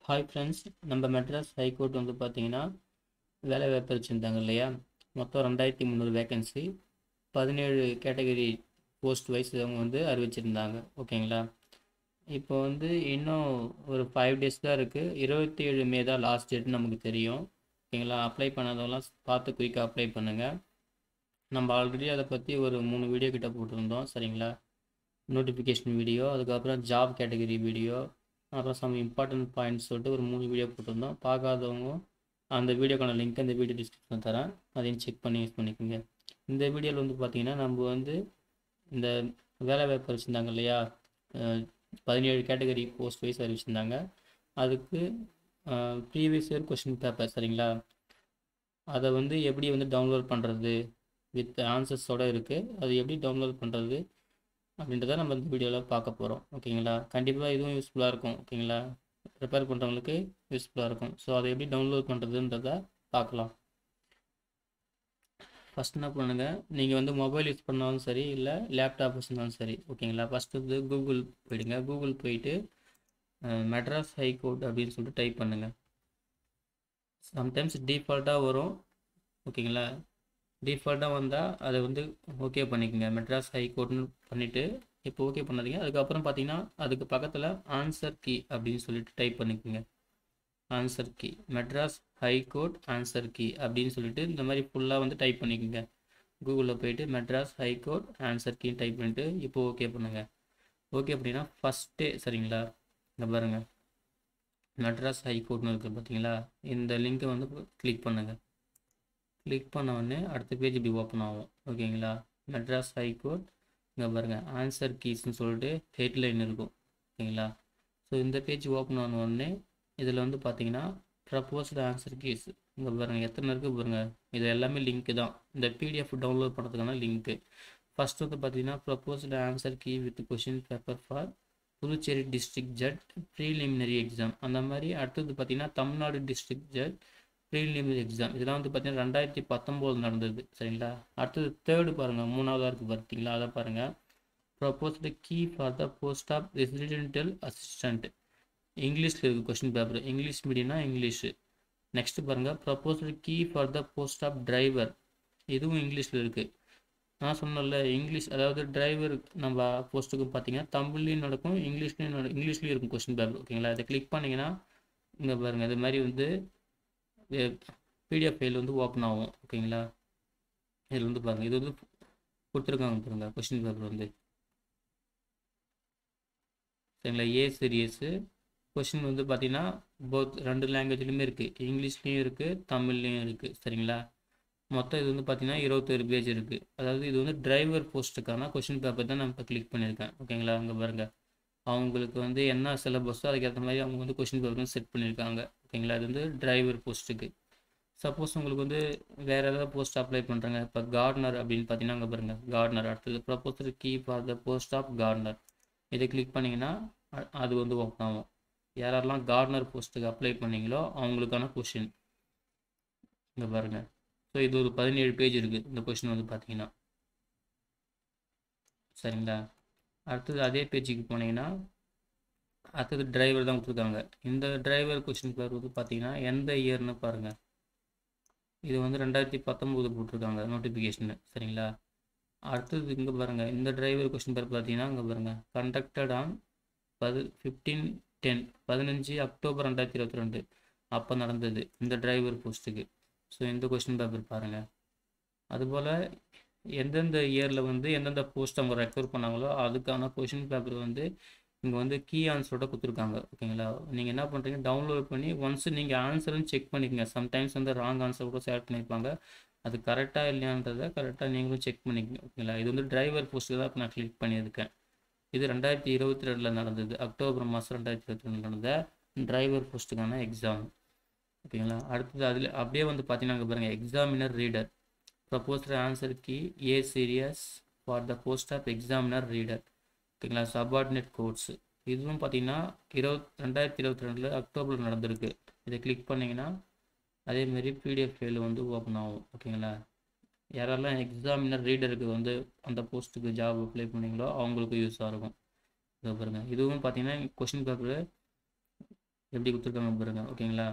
hi friends நம்ம Madras high court வந்து பார்த்தீங்கன்னா வேலை வாய்ப்பு வச்சுருந்தாங்க இல்லையா மொத்தம் ரெண்டாயிரத்தி முந்நூறு வேகன்சி பதினேழு கேட்டகரி போஸ்ட் வைஸ் அவங்க வந்து அறிவிச்சிருந்தாங்க ஓகேங்களா இப்போ வந்து இன்னும் ஒரு ஃபைவ் டேஸ் தான் இருக்குது இருபத்தி ஏழு மே தான் லாஸ்ட் டேட் நமக்கு தெரியும் ஓகேங்களா அப்ளை பண்ணாதவங்களாம் பார்த்து குயிக்காக அப்ளை பண்ணுங்கள் நம்ம ஆல்ரெடி அதை பற்றி ஒரு மூணு வீடியோ கிட்ட போட்டிருந்தோம் சரிங்களா நோட்டிஃபிகேஷன் வீடியோ அதுக்கப்புறம் ஜாப் கேட்டகரி வீடியோ அப்புறம் சம் இம்பார்ட்டன்ட் பாயிண்ட்ஸ் சொல்லிட்டு ஒரு மூணு வீடியோ போட்டிருந்தோம் பார்க்காதவங்க அந்த வீடியோக்கான லிங்க் இந்த வீடியோ டிஸ்கிரிப்ஷனில் தரேன் அதையும் செக் பண்ணி யூஸ் பண்ணிக்கோங்க இந்த வீடியோவில் வந்து பார்த்திங்கன்னா நம்ம வந்து இந்த வேலை வாய்ப்பு வச்சுருந்தாங்க இல்லையா பதினேழு கேட்டகரி போஸ்ட் வைஸ் அறிவிச்சிருந்தாங்க அதுக்கு ப்ரீவியஸ் இயர் கொஷின் பேப்பர் சரிங்களா அதை வந்து எப்படி வந்து டவுன்லோட் பண்ணுறது வித் ஆன்சர்ஸோடு இருக்குது அது எப்படி டவுன்லோட் பண்ணுறது அப்படின்றத நம்ம இந்த வீடியோவில் பார்க்க போகிறோம் ஓகேங்களா கண்டிப்பாக இதுவும் யூஸ்ஃபுல்லாக இருக்கும் ஓகேங்களா ப்ரிப்பேர் பண்ணுறவங்களுக்கு யூஸ்ஃபுல்லாக இருக்கும் ஸோ அதை எப்படி டவுன்லோட் பண்ணுறதுன்றத பார்க்கலாம் ஃபஸ்ட் என்ன பண்ணுங்கள் நீங்கள் வந்து மொபைல் யூஸ் பண்ணாலும் சரி இல்லை லேப்டாப் வச்சுருந்தாலும் சரி ஓகேங்களா ஃபஸ்ட்டு வந்து கூகுள் போயிடுங்க கூகுள் போயிட்டு மெட்ராஸ் ஹைகோர்ட் அப்படின்னு சொல்லிட்டு டைப் பண்ணுங்கள் சம்டைம்ஸ் டீஃபால்ட்டாக வரும் ஓகேங்களா டிஃபால்ட்டாக வந்தால் அதை வந்து ஓகே பண்ணிக்கோங்க மெட்ராஸ் ஹைகோர்ட்னு பண்ணிவிட்டு இப்போ ஓகே பண்ணாதீங்க அதுக்கப்புறம் பார்த்தீங்கன்னா அதுக்கு பக்கத்தில் ஆன்சர் கீ அப்படின்னு சொல்லிட்டு டைப் பண்ணிக்கோங்க answer key Madras high court answer key அப்படின்னு சொல்லிட்டு இந்த மாதிரி ஃபுல்லாக வந்து டைப் பண்ணிக்கோங்க கூகுளில் போயிட்டு Madras high court answer key type பண்ணிவிட்டு இப்போ ஓகே பண்ணுங்கள் ஓகே அப்படின்னா ஃபஸ்ட்டே சரிங்களா இந்த பாருங்கள் மெட்ராஸ் ஹைகோர்ட்னு இருக்குது பார்த்தீங்களா இந்த லிங்க்கை வந்து கிளிக் பண்ணுங்கள் கிளிக் பண்ண உடனே அடுத்த பேஜ் இப்படி ஓப்பன் ஆகும் ஓகேங்களா மெட்ராஸ் ஹைகோர்ட் இங்கே பாருங்கள் ஆன்சர் கீஸ்னு சொல்லிட்டு ஹெட்லைன் இருக்கும் ஓகேங்களா ஸோ இந்த பேஜ் ஓப்பன் ஆன உடனே இதில் வந்து பார்த்தீங்கன்னா ப்ரப்போஸ்டு ஆன்சர் கீஸ் இங்கே பாருங்கள் எத்தனை இருக்குது பாருங்கள் இது எல்லாமே லிங்க்கு தான் இந்த பிடிஎஃப் டவுன்லோட் பண்ணுறதுக்கான லிங்க்கு ஃபஸ்ட் வந்து பார்த்தீங்கன்னா proposed answer key with question paper for Puducherry district judge preliminary exam அந்த மாதிரி அடுத்தது பார்த்தீங்கன்னா Tamil Nadu district judge preliminary exam இதெல்லாம் வந்து பார்த்தீங்கன்னா ரெண்டாயிரத்தி பத்தொம்போது நடந்தது சரிங்களா அடுத்தது தேர்டு பாருங்கள் மூணாவதாக இருக்குது பார்த்தீங்களா அதை பாருங்கள் proposed key for the post of residential assistant இங்கிலீஷில் இருக்குது கொஸ்டின் பேப்பர் இங்கிலீஷ் மீடியம்னா இங்கிலீஷு நெக்ஸ்ட்டு பாருங்கள் proposed key for the post of driver இதுவும் இங்கிலீஷில் இருக்குது நான் சொன்னல இங்கிலீஷ் அதாவது டிரைவர் நம்ம போஸ்ட்டுக்கு பார்த்தீங்கன்னா தமிழ்லையும் நடக்கும் இங்கிலீஷ்லையும் நட இங்கிலீஷ்லேயும் இருக்கும் கொஸ்டின் பேப்பர் ஓகேங்களா இதை கிளிக் பண்ணிங்கன்னா இங்கே பாருங்கள் இது மாதிரி வந்து பிடிஎஃப் ஃபைல் வந்து ஓப்பன் ஆகும் ஓகேங்களா இதில் வந்து பாருங்கள் இது வந்து கொடுத்துருக்காங்க பாருங்கள் கொஷின் பேப்பர் வந்து சரிங்களா ஏ சீரியஸு கொஷின் வந்து பார்த்தீங்கன்னா போத் ரெண்டு லாங்குவேஜ்லையுமே இருக்குது இங்கிலீஷ்லேயும் இருக்குது தமிழ்லேயும் இருக்குது சரிங்களா மொத்தம் இது வந்து பார்த்தீங்கன்னா இருபத்தொரு பேஜ் இருக்குது அதாவது இது வந்து டிரைவர் போஸ்ட்டுக்கான கொஷின் பேப்பர் தான் நான் இப்போ கிளிக் பண்ணியிருக்கேன் ஓகேங்களா அங்கே பாருங்கள் அவங்களுக்கு வந்து என்ன சிலபஸோ அதுக்கேற்ற மாதிரி அவங்க வந்து கொஷின் பேப்பரும் செட் பண்ணியிருக்காங்க ஓகேங்களா இது வந்து டிரைவர் போஸ்ட்டுக்கு சப்போஸ் உங்களுக்கு வந்து வேறு ஏதாவது போஸ்ட் அப்ளை பண்ணுறாங்க இப்போ கார்டனர் அப்படின்னு பார்த்தீங்கன்னா அங்கே பாருங்கள் கார்டனர் அடுத்தது proposed key for the post of gardener இதை கிளிக் பண்ணிங்கன்னா அது வந்து ஓப்பன் ஆகும் யாரெல்லாம் கார்டனர் போஸ்ட்டுக்கு அப்ளை பண்ணீங்களோ அவங்களுக்கான கொஷின் இங்கே பாருங்கள் ஸோ இது ஒரு பதினேழு பேஜ் இருக்குது இந்த கொஷின் வந்து பார்த்தீங்கன்னா சரிங்களா அடுத்தது அதே பேஜுக்கு போனீங்கன்னா அடுத்தது டிரைவர் தான் கொடுத்துருக்காங்க இந்த டிரைவர் கொஷின் பேர் வந்து பார்த்தீங்கன்னா எந்த இயர்னு பாருங்கள் இது வந்து ரெண்டாயிரத்தி பத்தொம்போது போட்டிருக்காங்க நோட்டிஃபிகேஷனு சரிங்களா அடுத்தது இங்கே பாருங்கள் இந்த டிரைவர் கொஷின் பேர் பார்த்தீங்கன்னா இங்கே பாருங்கள் கண்டக்டட் ஆன் பது ஃபிஃப்டீன் டென் பதினஞ்சு அக்டோபர் ரெண்டாயிரத்தி இருபத்தி ரெண்டு அப்போ நடந்தது இந்த டிரைவர் போஸ்ட்டுக்கு ஸோ இந்த கொஷின் பேப்பர் பாருங்கள் அதுபோல் எந்தெந்த இயரில் வந்து எந்தெந்த போஸ்ட் அவங்க ரெக்கவர் பண்ணாங்களோ அதுக்கான கொஷின் பேப்பர் வந்து இங்கே வந்து கீ ஆன்சரோட கொடுத்துருக்காங்க ஓகேங்களா நீங்கள் என்ன பண்ணுறீங்க டவுன்லோட் பண்ணி ஒன்ஸ் நீங்கள் ஆன்சரும் செக் பண்ணிக்கோங்க சம்டைம்ஸ் வந்து ராங் ஆன்சர் கூட செலக்ட் பண்ணியிருப்பாங்க அது கரெக்டாக இல்லையான்றதை கரெக்டாக நீங்களும் செக் பண்ணிக்கோங்க ஓகேங்களா இது வந்து டிரைவர் போஸ்ட்டு தான் இப்போ நான் கிளிக் பண்ணியிருக்கேன் இது ரெண்டாயிரத்தி இருபத்தி ரெண்டில் நடந்தது அக்டோபர் மாதம் ரெண்டாயிரத்தி இருபத்தி ரெண்டில் நடந்த டிரைவர் போஸ்ட்டுக்கான எக்ஸாம் ஓகேங்களா அடுத்தது அதில் அப்படியே வந்து பார்த்தீங்கன்னா பாருங்கள் examiner reader proposed answer key A series for the post of examiner reader ஓகேங்களா சபார்டினேட் கோர்ஸ் இதுவும் பார்த்தீங்கன்னா இருபத் ரெண்டாயிரத்தி இருபத்தி ரெண்டில் அக்டோபரில் நடந்திருக்கு இதை கிளிக் பண்ணிங்கன்னா அதேமாரி பிடிஎஃப் ஃபைல் வந்து ஓப்பன் ஆகும் ஓகேங்களா யாரெல்லாம் எக்ஸாமினர் ரீடருக்கு வந்து அந்த போஸ்ட்டுக்கு ஜாப் அப்ளை பண்ணீங்களோ அவங்களுக்கு யூஸாக இருக்கும் இதை பாருங்கள் இதுவும் பார்த்தீங்கன்னா கொஷின் பேப்பரு எப்படி கொடுத்துருக்காங்க பாருங்க ஓகேங்களா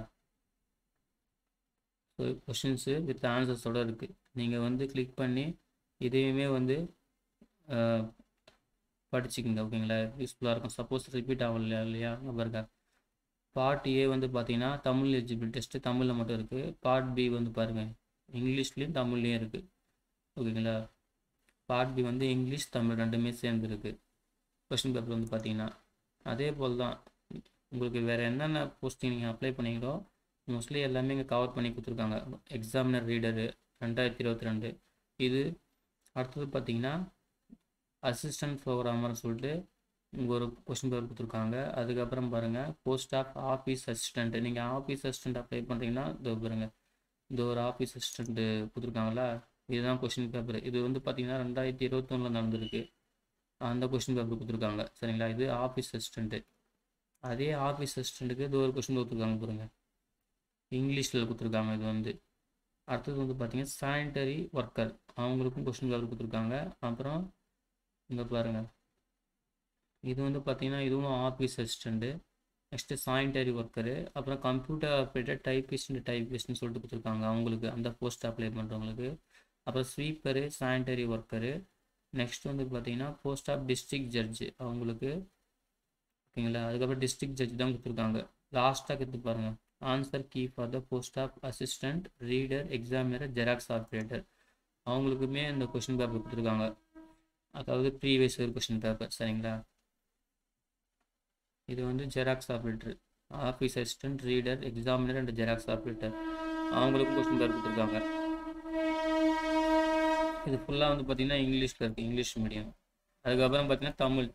ஸோ கொஷின்ஸு வித் ஆன்சர்ஸோடு இருக்குது நீங்கள் வந்து கிளிக் பண்ணி இதையுமே வந்து படிச்சுக்கோங்க ஓகேங்களா யூஸ்ஃபுல்லாக இருக்கும் சப்போஸ் ரிப்பீட் ஆகும் இல்லையா இல்லையா பாருங்க பார்ட் ஏ வந்து பார்த்தீங்கன்னா தமிழ் எலிஜிபிள் டெஸ்ட்டு தமிழில் மட்டும் இருக்குது பார்ட் பி வந்து பாருங்கள் இங்கிலீஷ்லேயும் தமிழ்லேயும் இருக்குது ஓகேங்களா பார்ட் பி வந்து இங்கிலீஷ் தமிழ் ரெண்டுமே சேர்ந்து இருக்குது கொஸ்டின் பேப்பர் வந்து பார்த்தீங்கன்னா அதே போல் தான் உங்களுக்கு வேறு என்னென்ன போஸ்டிங் நீங்கள் அப்ளை பண்ணீங்களோ மோஸ்ட்லி எல்லாமே இங்கே கவர் பண்ணி கொடுத்துருக்காங்க எக்ஸாமினர் ரீடரு ரெண்டாயிரத்தி இருபத்தி ரெண்டு இது அடுத்தது பார்த்தீங்கன்னா அசிஸ்டன்ட் ப்ரோக்ராமர்னு சொல்லிட்டு இங்கே ஒரு கொஸ்டின் பேப்பர் கொடுத்துருக்காங்க அதுக்கப்புறம் பாருங்கள் போஸ்ட் ஆஃப் ஆஃபீஸ் அசிஸ்டண்ட் நீங்கள் ஆஃபீஸ் அசிஸ்டண்ட் அப்ளை பண்ணுறீங்கன்னா இதோ பாருங்கள் இந்த ஒரு ஆஃபீஸ் அசிஸ்டண்ட்டு கொடுத்துருக்காங்களா இதுதான் கொஸ்டின் பேப்பர் இது வந்து பார்த்தீங்கன்னா ரெண்டாயிரத்தி இருபத்தொன்னில் நடந்திருக்கு அந்த கொஸ்டின் பேப்பர் கொடுத்துருக்காங்க சரிங்களா இது ஆஃபீஸ் அசிஸ்டண்ட்டு அதே ஆஃபீஸ் அசிஸ்டண்ட்டுக்கு இது ஒரு கொஸ்டின் கொடுத்துருக்காங்க பாருங்கள் இங்கிலீஷில் கொடுத்துருக்காங்க இது வந்து அடுத்தது வந்து பார்த்தீங்கன்னா சானிட்டரி ஒர்க்கர் அவங்களுக்கும் கொஸ்டின் பேப்பர் கொடுத்துருக்காங்க அப்புறம் இங்கே பாருங்கள் இது வந்து பார்த்தீங்கன்னா இதுவும் office assistant next sanitary worker அப்புறம் கம்ப்யூட்டர் ஆப்ரேட்டர் டைப்பிஸ்ட் டைப்பிஸ்ட்னு சொல்லிட்டு கொடுத்துருக்காங்க அவங்களுக்கு அந்த போஸ்ட் அப்ளை பண்ணுறவங்களுக்கு அப்புறம் ஸ்வீப்பரு சானிட்டரி ஒர்க்கரு நெக்ஸ்ட் வந்து பார்த்தீங்கன்னா போஸ்ட் ஆஃப் டிஸ்ட்ரிக்ட் ஜட்ஜு அவங்களுக்கு ஓகேங்களா அதுக்கப்புறம் டிஸ்ட்ரிக்ட் ஜட்ஜ் தான் கொடுத்துருக்காங்க லாஸ்ட்டாக கொடுத்து பாருங்கள் answer key for the post of assistant reader examiner xerox operator அவங்களுக்குமே இந்த கொஷின் பேப்பர் கொடுத்துருக்காங்க அதாவது ப்ரீவியஸ் இயர் கொஷின் பேப்பர் சரிங்களா இது வந்து xerox operator office assistant reader examiner and xerox operator அவங்களுக்கும் கொஸ்டின் பேர் கொடுத்துருக்காங்க இது ஃபுல்லாக வந்து பார்த்தீங்கன்னா இங்கிலீஷில் இருக்குது இங்கிலீஷ் மீடியம் அதுக்கப்புறம் பார்த்தீங்கன்னா தமிழ்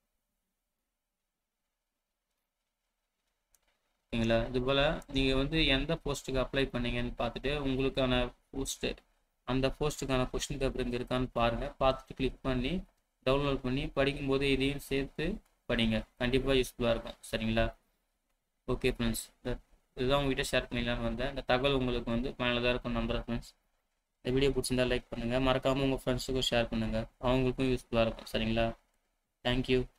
ஓகேங்களா இது போல் நீங்கள் வந்து எந்த போஸ்ட்டுக்கு அப்ளை பண்ணீங்கன்னு பார்த்துட்டு உங்களுக்கான போஸ்ட்டு அந்த போஸ்ட்டுக்கான கொஸ்டின் பேப்பர் இங்கே இருக்கான்னு பாருங்கள் பார்த்துட்டு கிளிக் பண்ணி டவுன்லோட் பண்ணி படிக்கும்போது இதையும் சேர்த்து படிங்க கண்டிப்பாக யூஸ்ஃபுல்லாக இருக்கும் சரிங்களா ஓகே ஃப்ரெண்ட்ஸ் இதுதான் உங்ககிட்ட ஷேர் பண்ணிக்கலான்னு வந்தேன் இந்த தகவல் உங்களுக்கு வந்து பயனுள்ளதாக இருக்கும் நம்புகிறேன் ஃப்ரெண்ட்ஸ் இந்த வீடியோ பிடிச்சிருந்தா லைக் பண்ணுங்கள் மறக்காமல் உங்கள் ஃப்ரெண்ட்ஸுக்கும் ஷேர் பண்ணுங்கள் அவங்களுக்கும் யூஸ்ஃபுல்லாக இருக்கும் சரிங்களா தேங்க்யூ